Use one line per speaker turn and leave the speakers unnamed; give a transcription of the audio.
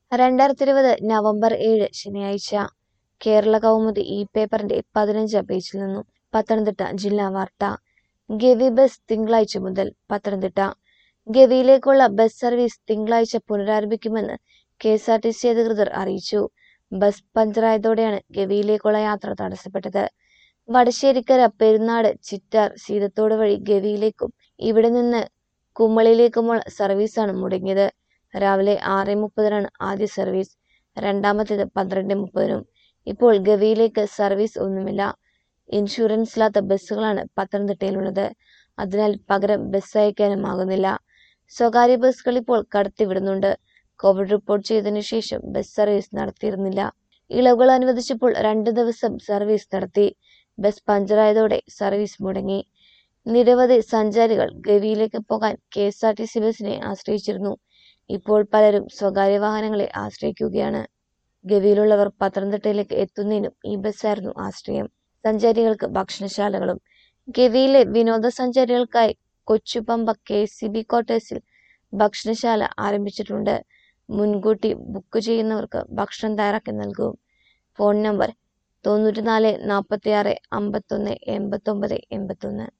രണ്ടായിരത്തി ഇരുപത് നവംബർ ഏഴ് ശനിയാഴ്ച കേരള കൗമുദി ഈ പേപ്പറിന്റെ പതിനഞ്ചാം പേജിൽ നിന്നും പത്തനംതിട്ട ജില്ലാ വാർത്ത ഗവി ബസ് തിങ്കളാഴ്ച മുതൽ പത്തനംതിട്ട ഗവിയിലേക്കുള്ള ബസ് സർവീസ് തിങ്കളാഴ്ച പുനരാരംഭിക്കുമെന്ന് K S R T C അധികൃതർ അറിയിച്ചു ബസ് പഞ്ചറായതോടെയാണ് ഗവിയിലേക്കുള്ള യാത്ര തടസ്സപ്പെട്ടത് വടശ്ശേരിക്കര പെരുന്നാട് ചിറ്റാർ സീതത്തോട് വഴി ഗവിയിലേക്കും ഇവിടെ നിന്ന് കുമ്മളിയിലേക്കുമുള്ള സർവീസാണ് മുടങ്ങിയത് രാവിലെ ആറ് മുപ്പതിനാണ് ആദ്യ സർവീസ് രണ്ടാമത്തേത് പന്ത്രണ്ട് മുപ്പതിനും ഇപ്പോൾ ഗവിയിലേക്ക് സർവീസ് ഒന്നുമില്ല ഇൻഷുറൻസ് ഇല്ലാത്ത ബസ്സുകളാണ് പത്തനംതിട്ടയിലുള്ളത് അതിനാൽ പകരം ബസ് അയക്കാനും ആകുന്നില്ല സ്വകാര്യ ബസ്സുകൾ ഇപ്പോൾ കടത്തിവിടുന്നുണ്ട് കോവിഡ് റിപ്പോർട്ട് ചെയ്തതിനു ശേഷം ബസ് സർവീസ് നടത്തിയിരുന്നില്ല ഇളവുകൾ അനുവദിച്ചപ്പോൾ രണ്ട് ദിവസം സർവീസ് നടത്തി ബസ് പഞ്ചറായതോടെ സർവീസ് മുടങ്ങി നിരവധി സഞ്ചാരികൾ ഗവിയിലേക്ക് പോകാൻ K S R T C ബസിനെ ആശ്രയിച്ചിരുന്നു ഇപ്പോൾ പലരും സ്വകാര്യ വാഹനങ്ങളെ ആശ്രയിക്കുകയാണ് ഗവിയിലുള്ളവർ പത്തനംതിട്ടയിലേക്ക് എത്തുന്നതിനും ഈ ബസ്സായിരുന്നു ആശ്രയം സഞ്ചാരികൾക്ക് ഭക്ഷണശാലകളും ഗവിയിലെ വിനോദസഞ്ചാരികൾക്കായി കൊച്ചുപമ്പ കെ സി ബി ക്വാർട്ടേഴ്സിൽ ഭക്ഷണശാല ആരംഭിച്ചിട്ടുണ്ട് മുൻകൂട്ടി ബുക്ക് ചെയ്യുന്നവർക്ക് ഭക്ഷണം തയ്യാറാക്കി നൽകും ഫോൺ നമ്പർ തൊണ്ണൂറ്റിനാല് നാൽപ്പത്തിയാറ് അമ്പത്തൊന്ന് എൺപത്തൊമ്പത് എൺപത്തൊന്ന്